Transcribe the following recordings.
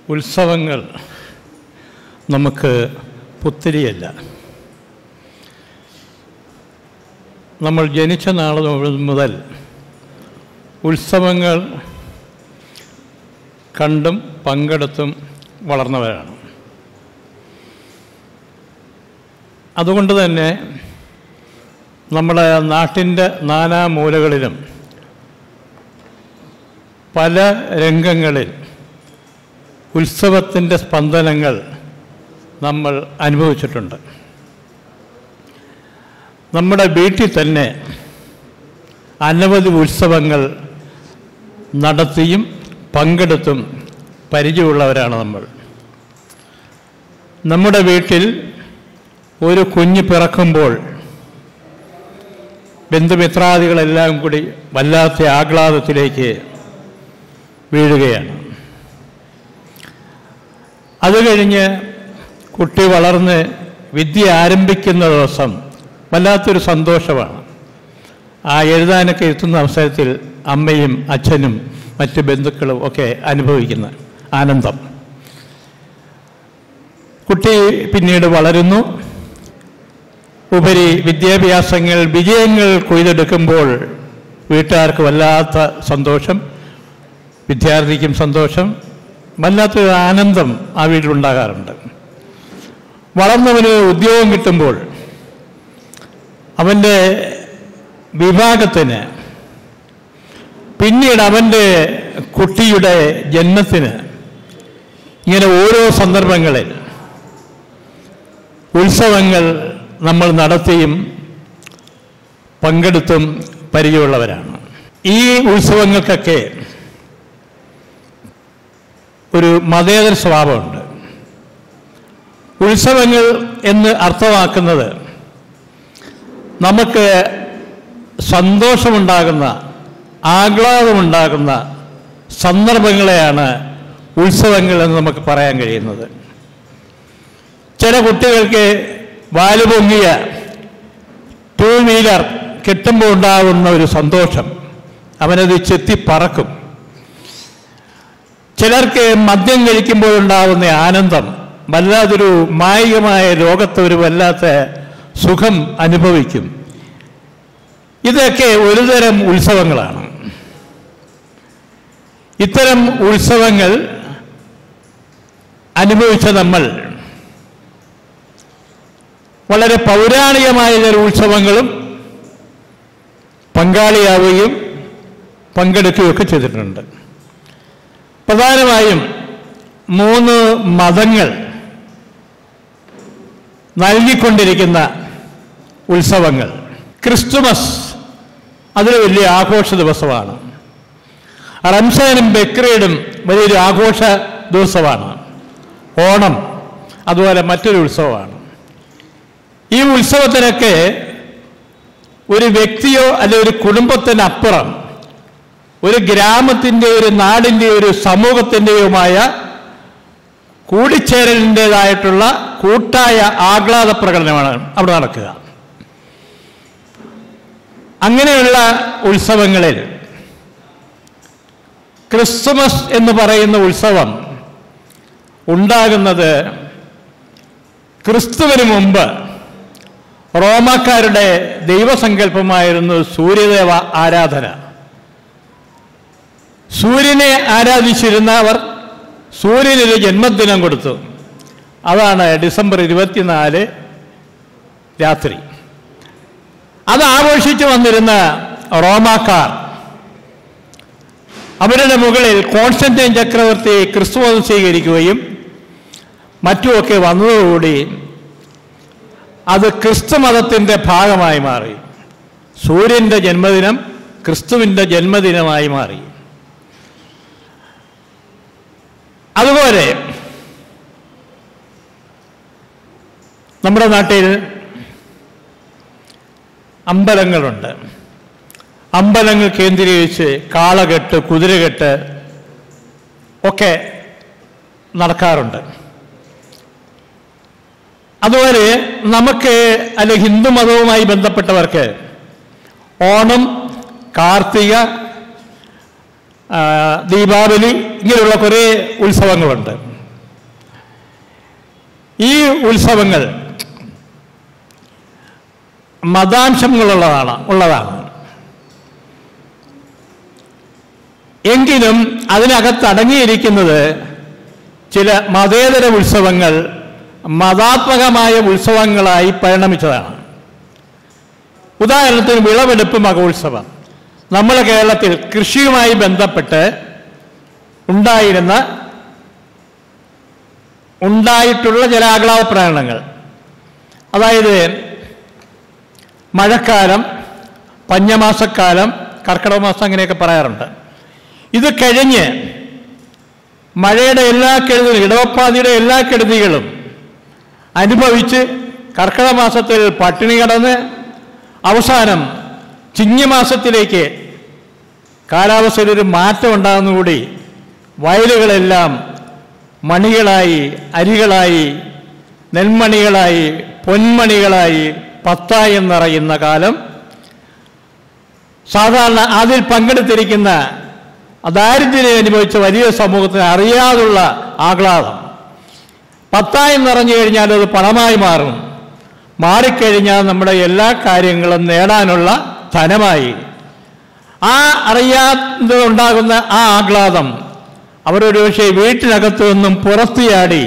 ഉത്സവങ്ങൾ നമുക്ക് പുത്തിരിയല്ല നമ്മൾ ജനിച്ച നാൾ മുതൽ ഉത്സവങ്ങൾ കണ്ടും പങ്കെടുത്തും വളർന്നവരാണ് അതുകൊണ്ട് തന്നെ നമ്മുടെ നാട്ടിൻ്റെ നാനാ മൂലകളിലും പല രംഗങ്ങളിൽ ഉത്സവത്തിൻ്റെ സ്പന്ദനങ്ങൾ നമ്മൾ അനുഭവിച്ചിട്ടുണ്ട് നമ്മുടെ വീട്ടിൽ തന്നെ അനവധി ഉത്സവങ്ങൾ നടത്തിയും പങ്കെടുത്തും പരിചയമുള്ളവരാണ് നമ്മൾ നമ്മുടെ വീട്ടിൽ ഒരു കുഞ്ഞ് പിറക്കുമ്പോൾ ബന്ധുമിത്രാദികളെല്ലാം കൂടി വല്ലാത്ത ആഹ്ലാദത്തിലേക്ക് വീഴുകയാണ് അത് കഴിഞ്ഞ് കുട്ടി വളർന്ന് വിദ്യ ആരംഭിക്കുന്ന ദിവസം വല്ലാത്തൊരു സന്തോഷമാണ് ആ എഴുതാനൊക്കെ എത്തുന്ന അവസരത്തിൽ അമ്മയും അച്ഛനും മറ്റ് ബന്ധുക്കളും ഒക്കെ അനുഭവിക്കുന്ന ആനന്ദം കുട്ടി പിന്നീട് വളരുന്നു ഉപരി വിദ്യാഭ്യാസങ്ങൾ വിജയങ്ങൾ കൊയ്തെടുക്കുമ്പോൾ വീട്ടുകാർക്ക് വല്ലാത്ത സന്തോഷം വിദ്യാർത്ഥിക്കും സന്തോഷം വല്ലാത്തൊരു ആനന്ദം ആ വീട്ടിലുണ്ടാകാറുണ്ട് വളർന്നവന് ഉദ്യോഗം കിട്ടുമ്പോൾ അവൻ്റെ വിഭാഗത്തിന് പിന്നീട് അവൻ്റെ കുട്ടിയുടെ ജന്മത്തിന് ഇങ്ങനെ ഓരോ സന്ദർഭങ്ങളിൽ ഉത്സവങ്ങൾ നമ്മൾ നടത്തിയും പങ്കെടുത്തും പരിചയമുള്ളവരാണ് ഈ ഉത്സവങ്ങൾക്കൊക്കെ ഒരു മതേതര സ്വഭാവമുണ്ട് ഉത്സവങ്ങൾ എന്ന് അർത്ഥമാക്കുന്നത് നമുക്ക് സന്തോഷമുണ്ടാകുന്ന ആഹ്ലാദമുണ്ടാകുന്ന സന്ദർഭങ്ങളെയാണ് ഉത്സവങ്ങൾ എന്ന് നമുക്ക് പറയാൻ കഴിയുന്നത് ചില കുട്ടികൾക്ക് വാലുപൊങ്ങിയ ടൂ വീലർ കിട്ടുമ്പോൾ ഉണ്ടാകുന്ന ഒരു സന്തോഷം അവനത് ചെത്തി പറക്കും ചിലർക്ക് മദ്യം കഴിക്കുമ്പോൾ ഉണ്ടാകുന്ന ആനന്ദം വല്ലാതൊരു മായികമായ ലോകത്ത് ഒരു വല്ലാത്ത സുഖം അനുഭവിക്കും ഇതൊക്കെ ഒരുതരം ഉത്സവങ്ങളാണ് ഇത്തരം ഉത്സവങ്ങൾ അനുഭവിച്ച നമ്മൾ വളരെ പൗരാണികമായ ചില ഉത്സവങ്ങളും പങ്കാളിയാവുകയും പങ്കെടുക്കുകയൊക്കെ ചെയ്തിട്ടുണ്ട് പ്രധാനമായും മൂന്ന് മതങ്ങൾ നൽകിക്കൊണ്ടിരിക്കുന്ന ഉത്സവങ്ങൾ ക്രിസ്തുമസ് അതൊരു വലിയ ആഘോഷ ദിവസമാണ് റംസാനും ബക്രീഡും വലിയൊരു ആഘോഷ ദിവസമാണ് ഓണം അതുപോലെ മറ്റൊരു ഉത്സവമാണ് ഈ ഉത്സവത്തിനൊക്കെ ഒരു വ്യക്തിയോ അല്ലെ ഒരു കുടുംബത്തിനപ്പുറം ഒരു ഗ്രാമത്തിൻ്റെ ഒരു നാടിൻ്റെ ഒരു സമൂഹത്തിൻ്റെയുമായ കൂടിച്ചേരലിൻ്റെതായിട്ടുള്ള കൂട്ടായ ആഹ്ലാദ പ്രകടനമാണ് അവിടെ നടക്കുക അങ്ങനെയുള്ള ഉത്സവങ്ങളിൽ ക്രിസ്തുമസ് എന്ന് പറയുന്ന ഉത്സവം ഉണ്ടാകുന്നത് ക്രിസ്തുവിന് മുമ്പ് റോമാക്കാരുടെ ദൈവസങ്കല്പമായിരുന്നു സൂര്യദേവ ആരാധന സൂര്യനെ ആരാധിച്ചിരുന്ന അവർ സൂര്യനൊരു ജന്മദിനം കൊടുത്തു അതാണ് ഡിസംബർ ഇരുപത്തിനാല് രാത്രി അത് ആഘോഷിച്ചു വന്നിരുന്ന റോമാക്കാർ അവരുടെ മുകളിൽ കോൺസ്റ്റന്റൈൻ ചക്രവർത്തി ക്രിസ്തുമതം സ്വീകരിക്കുകയും മറ്റുമൊക്കെ വന്നതോടുകൂടി അത് ക്രിസ്തുമതത്തിൻ്റെ ഭാഗമായി മാറി സൂര്യൻ്റെ ജന്മദിനം ക്രിസ്തുവിൻ്റെ ജന്മദിനമായി മാറി അതുപോലെ നമ്മുടെ നാട്ടിൽ അമ്പലങ്ങളുണ്ട് അമ്പലങ്ങൾ കേന്ദ്രീകരിച്ച് കാളകെട്ട് കുതിരകെട്ട് ഒക്കെ നടക്കാറുണ്ട് അതുപോലെ നമുക്ക് അല്ലെ ഹിന്ദു മതവുമായി ബന്ധപ്പെട്ടവർക്ക് ഓണം കാർത്തിക ആ, ദീപാവലി ഇങ്ങനെയുള്ള കുറേ ഉത്സവങ്ങളുണ്ട് ഈ ഉത്സവങ്ങൾ മതാംശങ്ങളുള്ളതാണ് ഉള്ളതാണ് എങ്കിലും അതിനകത്ത് അടങ്ങിയിരിക്കുന്നത് ചില മതേതര ഉത്സവങ്ങൾ മതാത്മകമായ ഉത്സവങ്ങളായി പരിണമിച്ചതാണ് ഉദാഹരണത്തിന് വിളവെടുപ്പ് മഹോത്സവം നമ്മുടെ കേരളത്തിൽ കൃഷിയുമായി ബന്ധപ്പെട്ട് ഉണ്ടായിരുന്ന ഉണ്ടായിട്ടുള്ള ചില ആഹ്ലാദ പ്രകടനങ്ങൾ അതായത് മഴക്കാലം പഞ്ഞമാസക്കാലം കർക്കിടക മാസം അങ്ങനെയൊക്കെ പറയാറുണ്ട് ഇത് കഴിഞ്ഞ് മഴയുടെ എല്ലാ കെടുതികളും ഇടവപ്പാതിയുടെ എല്ലാ കെടുതികളും അനുഭവിച്ച് കർക്കിടക മാസത്തിൽ പട്ടിണി കിടന്ന് അവസാനം ചിങ്ങമാസത്തിലേക്ക് കാലാവസ്ഥയിൽ ഒരു മാറ്റം ഉണ്ടാകുന്നതുകൂടി വയലുകളെല്ലാം മണികളായി അരികളായി നെൽമണികളായി പൊന്മണികളായി പത്തായി നിറയുന്ന കാലം സാധാരണ അതിൽ പങ്കെടുത്തിരിക്കുന്ന ദാരിദ്ര്യം അനുഭവിച്ച വലിയ സമൂഹത്തിന് അറിയാതുള്ള ആഹ്ലാദം പത്തായി നിറഞ്ഞു കഴിഞ്ഞാൽ അത് പണമായി മാറും മാറിക്കഴിഞ്ഞാൽ നമ്മുടെ എല്ലാ കാര്യങ്ങളും നേടാനുള്ള ധനമായി ആ അറിയാതെ ഉണ്ടാകുന്ന ആ ആഹ്ലാദം അവരൊരു പക്ഷേ വീട്ടിനകത്തു നിന്നും പുറത്തു ചാടി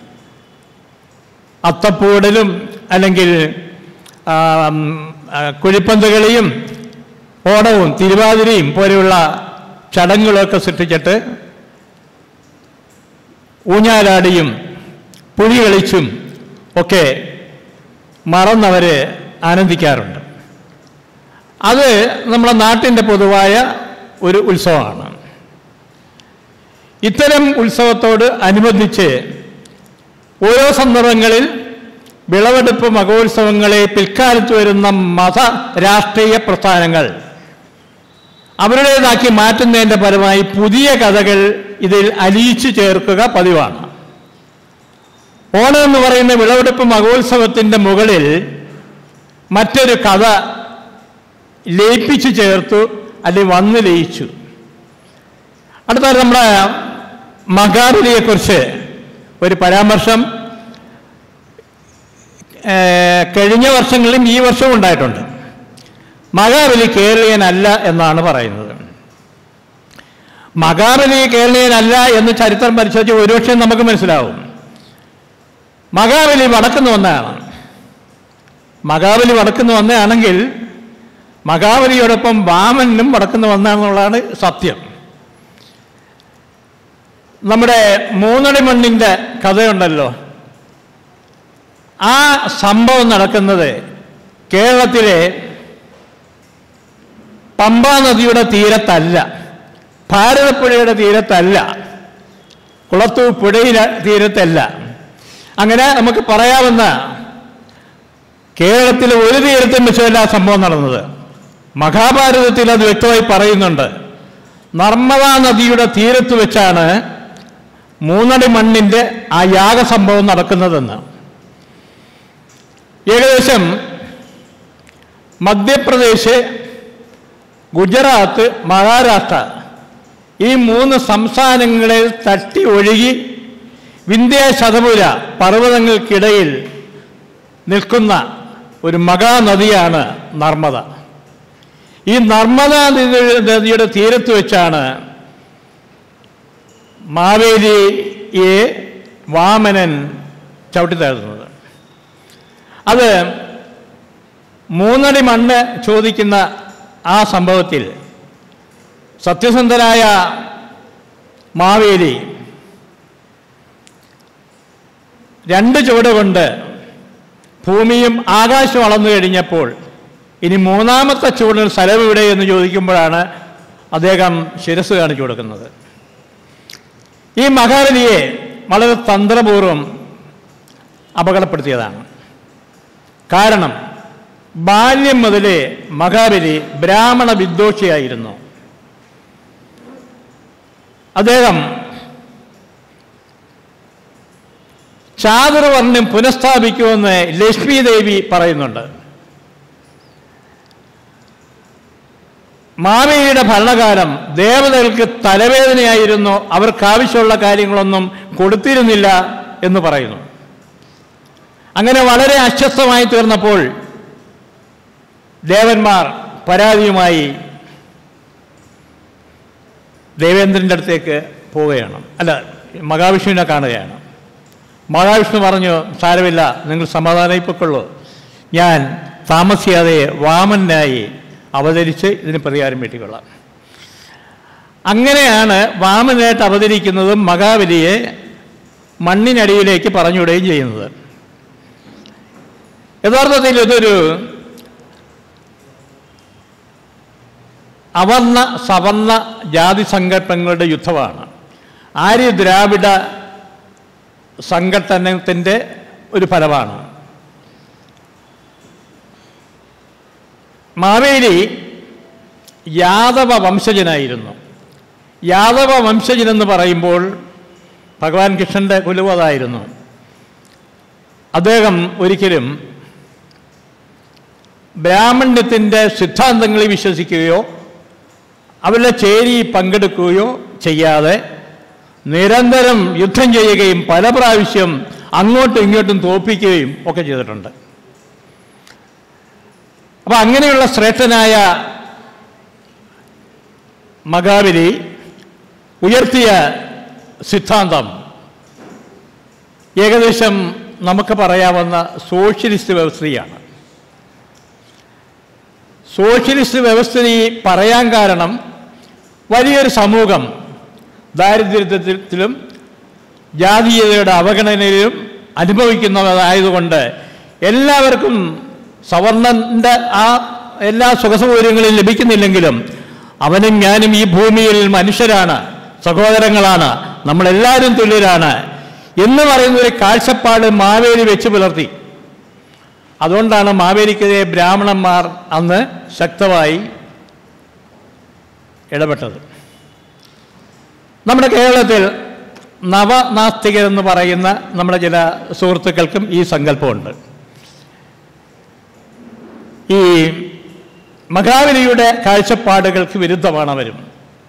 അത്തപ്പൂടലും അല്ലെങ്കിൽ ആ, ഉം, ആ, കുഴിപ്പന്ത് കളിയും ഓണവും തിരുവാതിരയും പോലെയുള്ള ചടങ്ങുകളൊക്കെ സൃഷ്ടിച്ചിട്ട് ഊഞ്ഞാലാടിയും പുലി കളിച്ചും ഒക്കെ മറന്നവർ ആനന്ദിക്കാറുണ്ട് അത് നമ്മുടെ നാട്ടിൻ്റെ പൊതുവായ ഒരു ഉത്സവമാണ് ഇത്തരം ഉത്സവത്തോട് അനുബന്ധിച്ച് ഓരോ സന്ദർഭങ്ങളിൽ വിളവെടുപ്പ് മഹോത്സവങ്ങളെ പിൽക്കാലത്ത് വരുന്ന മത രാഷ്ട്രീയ പ്രസ്ഥാനങ്ങൾ അവരുടേതാക്കി മാറ്റുന്നതിൻ്റെ പരമായി പുതിയ കഥകൾ ഇതിൽ അലിയിച്ചു ചേർക്കുക പതിവാണ് ഓണം എന്ന് പറയുന്ന വിളവെടുപ്പ് മഹോത്സവത്തിൻ്റെ മുകളിൽ മറ്റൊരു കഥ ലയിപ്പിച്ചു ചേർത്തു അല്ലെങ്കിൽ വന്ന് ലയിച്ചു അടുത്ത നമ്മുടെ മകാബലിയെക്കുറിച്ച് ഒരു പരാമർശം ഏഹ്, കഴിഞ്ഞ വർഷങ്ങളിലും ഈ വർഷവും ഉണ്ടായിട്ടുണ്ട് മകാബലി കേരളീയനല്ല എന്നാണ് പറയുന്നത് മകാബലി കേരളീയനല്ല എന്ന് ചരിത്രം പരിശോധിച്ച് ഒരുപക്ഷെ നമുക്ക് മനസ്സിലാവും മകാബലി വടക്കുന്ന ഒന്നാണ് മകാബലി വടക്കുന്ന ഒന്നാണെങ്കിൽ മകാബലിയോടൊപ്പം വാമനും വടക്കുന്ന ഒന്നാണെന്നുള്ളതാണ് സത്യം നമ്മുടെ മൂന്നടി മണ്ണിൻ്റെ കഥയുണ്ടല്ലോ ആ സംഭവം നടക്കുന്നത് കേരളത്തിലെ പമ്പാ നദിയുടെ തീരത്തല്ല ഭാരതപ്പുഴയുടെ തീരത്തല്ല കുളത്തൂർ പുഴയിലെ തീരത്തല്ല അങ്ങനെ നമുക്ക് പറയാവുന്ന കേരളത്തിലെ ഒരു തീരത്തും വെച്ചല്ല ആ സംഭവം നടന്നത് മഹാഭാരതത്തിൽ അത് വ്യക്തമായി പറയുന്നുണ്ട് നർമ്മദാ നദിയുടെ തീരത്ത് വെച്ചാണ് മൂന്നടി മണ്ണിൻ്റെ ആ യാഗസംഭവം നടക്കുന്നതെന്ന് ഏകദേശം മധ്യപ്രദേശ് ഗുജറാത്ത് മഹാരാഷ്ട്ര ഈ മൂന്ന് സംസ്ഥാനങ്ങളിൽ തട്ടി ഒഴുകി വിന്ധ്യ ശതപുര പർവ്വതങ്ങൾക്കിടയിൽ നിൽക്കുന്ന ഒരു മഹാനദിയാണ് നർമ്മദ ഈ നർമ്മദ നദി- നദിയുടെ തീരത്ത് വെച്ചാണ് മാവേലിയെ വാമനൻ ചവിട്ടിത്തഴുന്നത് അത് മൂന്നടി മണ്ണ് ചോദിക്കുന്ന ആ സംഭവത്തിൽ സത്യസന്ധനായ മാവേലി രണ്ട് ചുവട് കൊണ്ട് ഭൂമിയും ആകാശവും അളന്നു കഴിഞ്ഞപ്പോൾ ഇനി മൂന്നാമത്തെ ചുവടിന് സ്ഥലം എവിടെ എന്ന് ചോദിക്കുമ്പോഴാണ് അദ്ദേഹം ശിരസ് കാണിച്ചു കൊടുക്കുന്നത് ഈ മഹാബലിയെ വളരെ തന്ത്രപൂർവം അപകടപ്പെടുത്തിയതാണ് കാരണം ബാല്യം മുതലേ മഹാബലി ബ്രാഹ്മണ വിദ്വേഷിയായിരുന്നു അദ്ദേഹം ചാതുർവർണ്ണം പുനഃസ്ഥാപിക്കുമെന്ന് ലക്ഷ്മി ദേവി പറയുന്നുണ്ട് മാവേലിയുടെ ഭരണകാലം ദേവതകൾക്ക് തലവേദനയായിരുന്നു അവർക്ക് ആവശ്യമുള്ള കാര്യങ്ങളൊന്നും കൊടുത്തിരുന്നില്ല എന്ന് പറയുന്നു അങ്ങനെ വളരെ അസ്വസ്ഥമായി തീർന്നപ്പോൾ ദേവന്മാർ പരാതിയുമായി ദേവേന്ദ്രൻ്റെ അടുത്തേക്ക് പോവുകയാണ് അല്ല മഹാവിഷ്ണുവിനെ കാണുകയാണ് മഹാവിഷ്ണു പറഞ്ഞു സാരമില്ല നിങ്ങൾ സമാധാനമായി പൊക്കൊള്ളൂ ഞാൻ താമസിയാതെ വാമനായി അവതരിച്ച് ഇതിന് പരിഹാരം വെട്ടിക്കൊള്ളാം അങ്ങനെയാണ് വാമനായിട്ട് അവതരിക്കുന്നതും മഹാബലിയെ മണ്ണിനടിയിലേക്ക് പറഞ്ഞുവിടുകയും ചെയ്യുന്നത് യഥാർത്ഥത്തിൽ ഇതൊരു അവർണ സവർണ ജാതി സങ്കല്പങ്ങളുടെ യുദ്ധമാണ് ആര്യ ദ്രാവിഡ സംഘട്ടനത്തിൻ്റെ ഒരു ഫലമാണ് മാവേലി യാദവ വംശജനായിരുന്നു യാദവ വംശജനെന്ന് പറയുമ്പോൾ ഭഗവാൻ കൃഷ്ണൻ്റെ കുലവതായിരുന്നു അദ്ദേഹം ഒരിക്കലും ബ്രാഹ്മണ്യത്തിൻ്റെ സിദ്ധാന്തങ്ങളിൽ വിശ്വസിക്കുകയോ അവരുടെ ചേരി പങ്കെടുക്കുകയോ ചെയ്യാതെ നിരന്തരം യുദ്ധം ചെയ്യുകയും പല പ്രാവശ്യം അങ്ങോട്ടും ഇങ്ങോട്ടും തോൽപ്പിക്കുകയും ഒക്കെ ചെയ്തിട്ടുണ്ട് അപ്പം അങ്ങനെയുള്ള ശ്രേഷ്ഠനായ മകാബലി ഉയർത്തിയ സിദ്ധാന്തം ഏകദേശം നമുക്ക് പറയാവുന്ന സോഷ്യലിസ്റ്റ് വ്യവസ്ഥയാണ് സോഷ്യലിസ്റ്റ് വ്യവസ്ഥ പറയാൻ കാരണം വലിയൊരു സമൂഹം ദാരിദ്ര്യത്തിലും ജാതീയതയുടെ അവഗണനയിലും അനുഭവിക്കുന്നതായതുകൊണ്ട് എല്ലാവർക്കും സവർണന്റെ ആ എല്ലാ സുഖസൗകര്യങ്ങളും ലഭിക്കുന്നില്ലെങ്കിലും അവനും ഞാനും ഈ ഭൂമിയിൽ മനുഷ്യരാണ് സഹോദരങ്ങളാണ് നമ്മളെല്ലാവരും തുല്യരാണ് എന്ന് പറയുന്ന ഒരു കാഴ്ചപ്പാട് മാവേലി വെച്ച് പുലർത്തി അതുകൊണ്ടാണ് മാവേലിക്കെതിരെ ബ്രാഹ്മണന്മാർ അന്ന് ശക്തമായി ഇടപെട്ടത് നമ്മുടെ കേരളത്തിൽ നവനാസ്തികരെന്ന് പറയുന്ന നമ്മുടെ ചില സുഹൃത്തുക്കൾക്കും ഈ സങ്കല്പമുണ്ട് ഈ മഹാബലിയുടെ കാഴ്ചപ്പാടുകൾക്ക് വിരുദ്ധമാണ് അവരും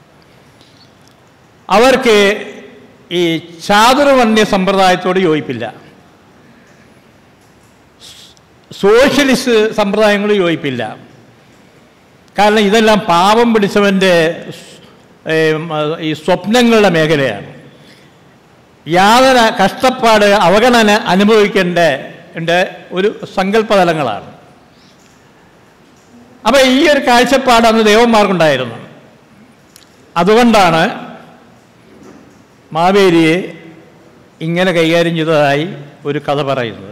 അവർക്ക് ഈ ചാതുർവർണ്ണ്യ സമ്പ്രദായത്തോട് യോജിപ്പില്ല സോഷ്യലിസ്റ്റ് സമ്പ്രദായങ്ങൾ യോജിപ്പില്ല കാരണം ഇതെല്ലാം പാവം പിടിച്ചവൻ്റെ ഏം, ഈ സ്വപ്നങ്ങളുടെ മേഖലയാണ് യാതൊരു കഷ്ടപ്പാട് അവഗണന അനുഭവിക്കേണ്ട ഉണ്ട് ഒരു സങ്കല്പതലങ്ങളാണ് അപ്പം ഈ ഒരു കാഴ്ചപ്പാട് അന്ന് ദേവന്മാർക്കുണ്ടായിരുന്നു അതുകൊണ്ടാണ് മാവേലിയെ ഇങ്ങനെ കൈകാര്യം ചെയ്തതായി ഒരു കഥ പറയുന്നത്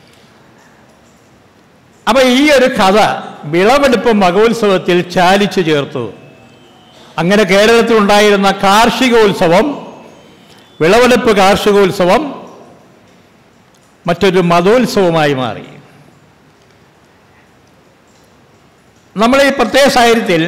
അപ്പൊ ഈ ഒരു കഥ വിളവെടുപ്പ് മഹോത്സവത്തിൽ ചാലിച്ചു ചേർത്തു അങ്ങനെ കേരളത്തിൽ ഉണ്ടായിരുന്ന കാർഷികോത്സവം വിളവെടുപ്പ് കാർഷികോത്സവം മറ്റൊരു മതോത്സവമായി മാറി നമ്മുടെ ഈ പ്രത്യേക സാഹചര്യത്തിൽ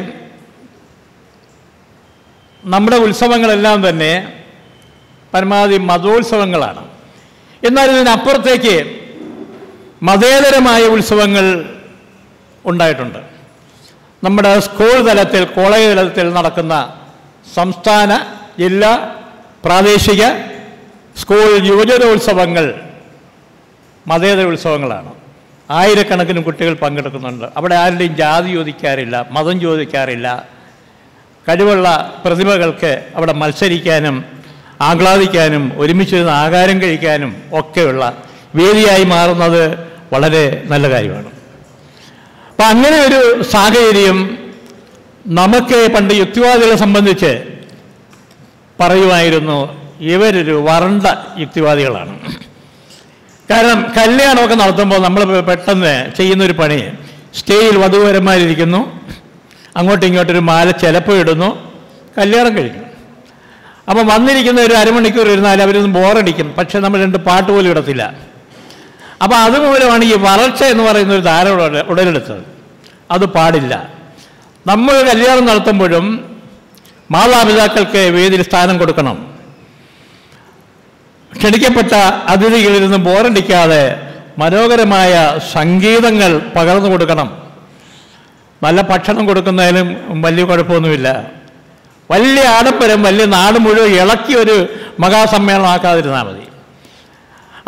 നമ്മുടെ ഉത്സവങ്ങളെല്ലാം തന്നെ പരമാവധി മതോത്സവങ്ങളാണ് എന്നാൽ ഇതിനപ്പുറത്തേക്ക് മതേതരമായ ഉത്സവങ്ങൾ ഉണ്ടായിട്ടുണ്ട് നമ്മുടെ സ്കൂൾ തലത്തിൽ കോളേജ് തലത്തിൽ നടക്കുന്ന സംസ്ഥാന ജില്ലാ പ്രാദേശിക സ്കൂൾ യുവജനോത്സവങ്ങൾ മതേതര ഉത്സവങ്ങളാണ് ആയിരക്കണക്കിന് കുട്ടികൾ പങ്കെടുക്കുന്നുണ്ട് അവിടെ ആരുടെയും ജാതി ചോദിക്കാറില്ല മതം ചോദിക്കാറില്ല കഴിവുള്ള പ്രതിഭകൾക്ക് അവിടെ മത്സരിക്കാനും ആഹ്ലാദിക്കാനും ഒരുമിച്ച് നിന്ന് ആഹാരം കഴിക്കാനും ഒക്കെയുള്ള വേദിയായി മാറുന്നത് വളരെ നല്ല കാര്യമാണ് അപ്പം അങ്ങനെ ഒരു സാഹചര്യം നമുക്ക് പണ്ട് യുക്തിവാദികളെ സംബന്ധിച്ച് പറയുമായിരുന്നു ഇവരൊരു വരണ്ട യുക്തിവാദികളാണ് കാരണം കല്യാണമൊക്കെ നടത്തുമ്പോൾ നമ്മൾ പെട്ടെന്ന് ചെയ്യുന്നൊരു പണി സ്റ്റേജിൽ വധുവരന്മാരിയ്ക്കുന്നു അങ്ങോട്ടും ഇങ്ങോട്ടൊരു മാല ചിലപ്പോൾ ഇടുന്നു കല്യാണം കഴിഞ്ഞു അപ്പം വന്നിരിക്കുന്ന ഒരു അരമണിക്കൂർ ഇരുന്നാൽ അവരൊന്നും ബോറടിക്കും പക്ഷെ നമ്മൾ രണ്ട് പാട്ട് പോലും ഇടത്തില്ല അപ്പം അതുമൂലമാണ് ഈ വളർച്ച എന്ന് പറയുന്ന ഒരു ധാര ഉട- ഉടലെടുത്തത് അത് പാടില്ല നമ്മൾ കല്യാണം നടത്തുമ്പോഴും മാതാപിതാക്കൾക്ക് വേദിയിൽ സ്ഥാനം കൊടുക്കണം ക്ഷണിക്കപ്പെട്ട അതിഥികളിൽ നിന്ന് ബോറടിക്കാതെ മനോഹരമായ സംഗീതങ്ങൾ പകർന്നു കൊടുക്കണം നല്ല ഭക്ഷണം കൊടുക്കുന്നതിലും വലിയ കുഴപ്പമൊന്നുമില്ല വലിയ ആഡംബരം വലിയ നാട് മുഴുവൻ ഇളക്കി ഒരു മഹാസമ്മേളനം ആക്കാതിരുന്നാൽ മതി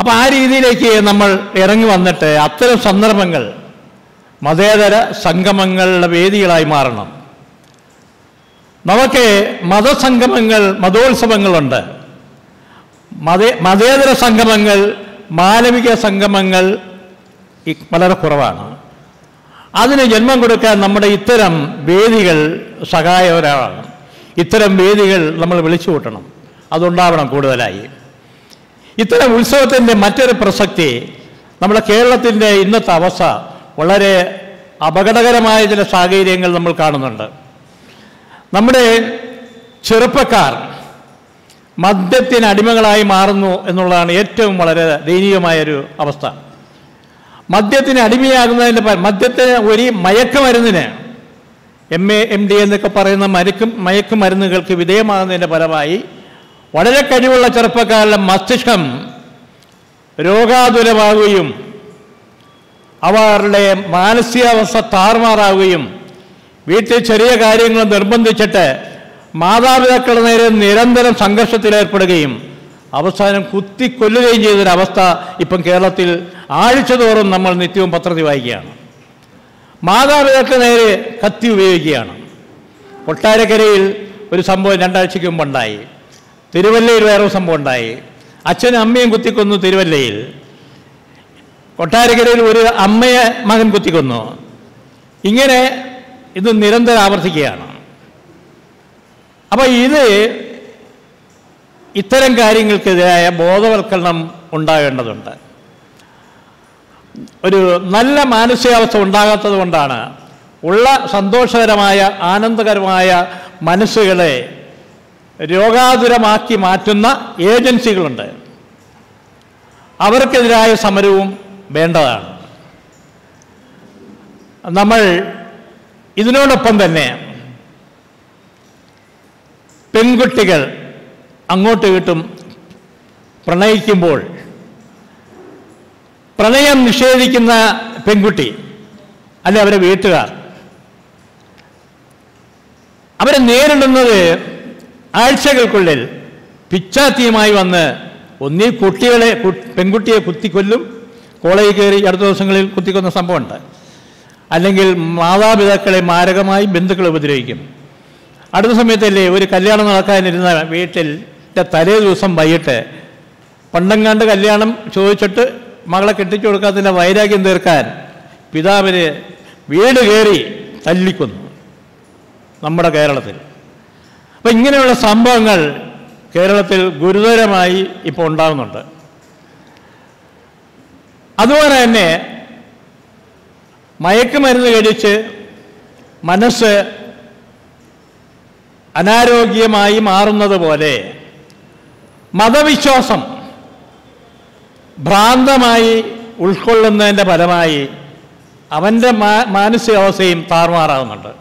അപ്പം ആ രീതിയിലേക്ക് നമ്മൾ ഇറങ്ങി വന്നിട്ട് അത്തരം സന്ദർഭങ്ങൾ മതേതര സംഗമങ്ങളുടെ വേദികളായി മാറണം നമുക്ക് മതസംഗമങ്ങൾ മതോത്സവങ്ങളുണ്ട് മതേ മതേതര സംഗമങ്ങൾ മാനവിക സംഗമങ്ങൾ ഈ വളരെ കുറവാണ് അതിന് ജന്മം കൊടുക്കാൻ നമ്മുടെ ഇത്തരം വേദികൾ സഹായകരമാണ് ഇത്തരം വേദികൾ നമ്മൾ വിളിച്ചു കൂട്ടണം അതുണ്ടാവണം കൂടുതലായി ഇത്തരം ഉത്സവത്തിൻ്റെ മറ്റൊരു പ്രസക്തി നമ്മുടെ കേരളത്തിൻ്റെ ഇന്നത്തെ അവസ്ഥ വളരെ അപകടകരമായ ചില സാഹചര്യങ്ങൾ നമ്മൾ കാണുന്നുണ്ട് നമ്മുടെ ചെറുപ്പക്കാർ മദ്യത്തിന് അടിമകളായി മാറുന്നു എന്നുള്ളതാണ് ഏറ്റവും വളരെ ദയനീയമായൊരു അവസ്ഥ മദ്യത്തിന് അടിമയാകുന്നതിൻ്റെ പ- മദ്യത്തിന് ഒരു മയക്കുമരുന്നിന് എം എ എം ഡി എന്നൊക്കെ പറയുന്ന മയക്കും മയക്കുമരുന്നുകൾക്ക് വിധേയമാകുന്നതിൻ്റെ ഫലമായി വളരെ കഴിവുള്ള ചെറുപ്പക്കാരുടെ മസ്തിഷ്കം രോഗാതുരമാകുകയും അവരുടെ മാനസികാവസ്ഥ താറുമാറാവുകയും വീട്ടിൽ ചെറിയ കാര്യങ്ങൾ നിർബന്ധിച്ചിട്ട് മാതാപിതാക്കളുടെ നേരെ നിരന്തരം സംഘർഷത്തിലേർപ്പെടുകയും അവസാനം കുത്തിക്കൊല്ലുകയും ചെയ്തൊരവസ്ഥ ഇപ്പം കേരളത്തിൽ ആഴ്ചതോറും നമ്മൾ നിത്യവും പത്രത്തിൽ വായിക്കുകയാണ് മാതാപിതാക്കളുടെ നേരെ കത്തി ഉപയോഗിക്കുകയാണ് കൊട്ടാരക്കരയിൽ ഒരു സംഭവം രണ്ടാഴ്ചയ്ക്ക് മുമ്പുണ്ടായി തിരുവല്ലയിൽ വേറൊരു സംഭവം ഉണ്ടായി അച്ഛനും അമ്മയും കുത്തിക്കൊന്നു തിരുവല്ലയിൽ കൊട്ടാരക്കരയിൽ ഒരു അമ്മയെ മകൻ കുത്തിക്കൊന്നു ഇങ്ങനെ ഇത് നിരന്തരം ആവർത്തിക്കുകയാണ് അപ്പോൾ ഇത് ഇത്തരം കാര്യങ്ങൾക്കെതിരായ ബോധവൽക്കരണം ഉണ്ടാകേണ്ടതുണ്ട് ഒരു നല്ല മാനസികാവസ്ഥ ഉണ്ടാകാത്തത് കൊണ്ടാണ് ഉള്ള സന്തോഷകരമായ ആനന്ദകരമായ മനസ്സുകളെ രോഗാതുരമാക്കി മാറ്റുന്ന ഏജൻസികളുണ്ട് അവർക്കെതിരായ സമരവും വേണ്ടതാണ് നമ്മൾ ഇതിനോടൊപ്പം തന്നെ പെൺകുട്ടികൾ അങ്ങോട്ടും ഇങ്ങോട്ടും പ്രണയിക്കുമ്പോൾ പ്രണയം നിഷേധിക്കുന്ന പെൺകുട്ടി അല്ലെ അവരെ വീട്ടുകാർ അവരെ നേരിടുന്നത് ആഴ്ചകൾക്കുള്ളിൽ പിച്ചാത്തിയുമായി വന്ന് ഒന്നീ കുട്ടികളെ കു- പെൺകുട്ടിയെ കുത്തിക്കൊല്ലും കോളേജിൽ കയറി അടുത്ത ദിവസങ്ങളിൽ കുത്തിക്കൊന്ന സംഭവമുണ്ട് അല്ലെങ്കിൽ മാതാപിതാക്കളെ മാരകമായി ബന്ധുക്കളെ ഉപദ്രവിക്കും അടുത്ത സമയത്തല്ലേ ഒരു കല്യാണം നടക്കാനിരുന്ന വീട്ടിൽ തലേ ദിവസം വൈകിട്ട് പണ്ടങ്ങാണ്ട് കല്യാണം ചോദിച്ചിട്ട് മകളെ കെട്ടിച്ചു കൊടുക്കാത്തതിൻ്റെ വൈരാഗ്യം തീർക്കാൻ പിതാവിന് വീട് കയറി തല്ലിക്കൊന്നു നമ്മുടെ കേരളത്തിൽ അപ്പം ഇങ്ങനെയുള്ള സംഭവങ്ങൾ കേരളത്തിൽ ഗുരുതരമായി ഇപ്പോൾ ഉണ്ടാകുന്നുണ്ട് അതുപോലെ തന്നെ മയക്കുമരുന്ന് കഴിച്ച് മനസ്സ് അനാരോഗ്യമായി മാറുന്നത് പോലെ മതവിശ്വാസം ഭ്രാന്തമായി ഉൾക്കൊള്ളുന്നതിൻ്റെ ഫലമായി അവൻ്റെ മാ മാനസികാവസ്ഥയും താറുമാറാകുന്നുണ്ട്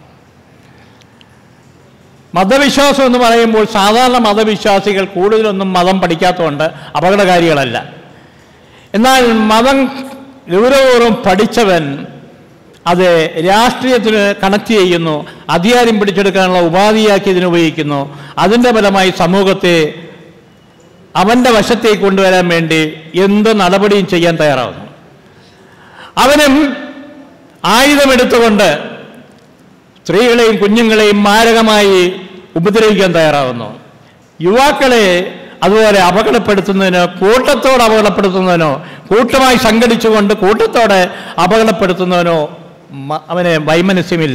മതവിശ്വാസം എന്ന് പറയുമ്പോൾ സാധാരണ മതവിശ്വാസികൾ കൂടുതലൊന്നും മതം പഠിക്കാത്തതുകൊണ്ട് അപകടകാരികളല്ല എന്നാൽ മതം ഗൗരവപൂർവ്വം പഠിച്ചവൻ അത് രാഷ്ട്രീയത്തിന് കണക്ട് ചെയ്യുന്നു അധികാരം പിടിച്ചെടുക്കാനുള്ള ഉപാധിയാക്കി ഇതിന് ഉപയോഗിക്കുന്നു അതിൻ്റെ ഫലമായി സമൂഹത്തെ അവൻ്റെ വശത്തേക്ക് കൊണ്ടുവരാൻ വേണ്ടി എന്ത് നടപടിയും ചെയ്യാൻ തയ്യാറാവുന്നു അവനും ആയുധമെടുത്തുകൊണ്ട് സ്ത്രീകളെയും കുഞ്ഞുങ്ങളെയും മാരകമായി ഉപദ്രവിക്കാൻ തയ്യാറാവുന്നു യുവാക്കളെ അതുപോലെ അപകടപ്പെടുത്തുന്നതിനോ കൂട്ടത്തോടെ അപകടപ്പെടുത്തുന്നതിനോ കൂട്ടമായി സംഘടിച്ചുകൊണ്ട് കൂട്ടത്തോടെ അപകടപ്പെടുത്തുന്നതിനോ മ- അവന് വൈമനസ്യമില്ല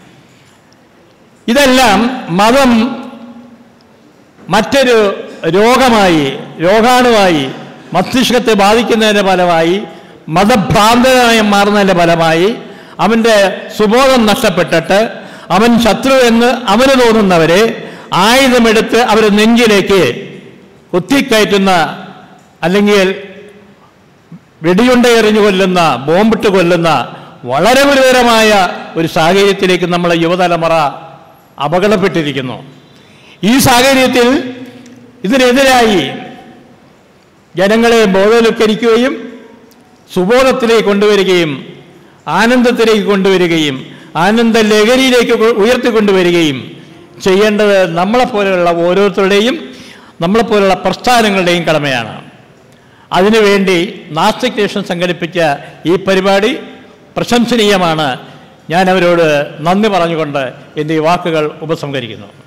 ഇതെല്ലാം മതം മറ്റൊരു രോഗമായി രോഗാണുവായി മസ്തിഷ്കത്തെ ബാധിക്കുന്നതിൻ്റെ ഫലമായി മതഭ്രാന്തനായി മാറുന്നതിൻ്റെ ഫലമായി അവൻ്റെ സുബോധം നഷ്ടപ്പെട്ടിട്ട് അവൻ ശത്രു എന്ന് അവന് തോന്നുന്നവരെ ആയുധമെടുത്ത് അവർ നെഞ്ചിലേക്ക് കുത്തിക്കയറ്റുന്ന അല്ലെങ്കിൽ വെടിയുണ്ട എറിഞ്ഞു കൊല്ലുന്ന ബോംബിട്ട് കൊല്ലുന്ന വളരെ ഗുരുതരമായ ഒരു സാഹചര്യത്തിലേക്ക് നമ്മളെ യുവതലമുറ അപകടപ്പെട്ടിരിക്കുന്നു ഈ സാഹചര്യത്തിൽ ഇതിനെതിരായി ജനങ്ങളെ ബോധവൽക്കരിക്കുകയും സുബോധത്തിലേക്ക് കൊണ്ടുവരികയും ആനന്ദത്തിലേക്ക് കൊണ്ടുവരികയും ആനന്ദ ലഹരിയിലേക്ക് കൊ- ഉയർത്തിക്കൊണ്ടുവരികയും ചെയ്യേണ്ടത് നമ്മളെപ്പോലെയുള്ള ഓരോരുത്തരുടെയും നമ്മളെപ്പോലുള്ള പ്രസ്ഥാനങ്ങളുടെയും കടമയാണ് അതിനുവേണ്ടി നാസ്തിക് നേഷൻ സംഘടിപ്പിച്ച ഈ പരിപാടി പ്രശംസനീയമാണ് ഞാൻ അവരോട് നന്ദി പറഞ്ഞുകൊണ്ട് എൻ്റെ ഈ വാക്കുകൾ ഉപസംഹരിക്കുന്നു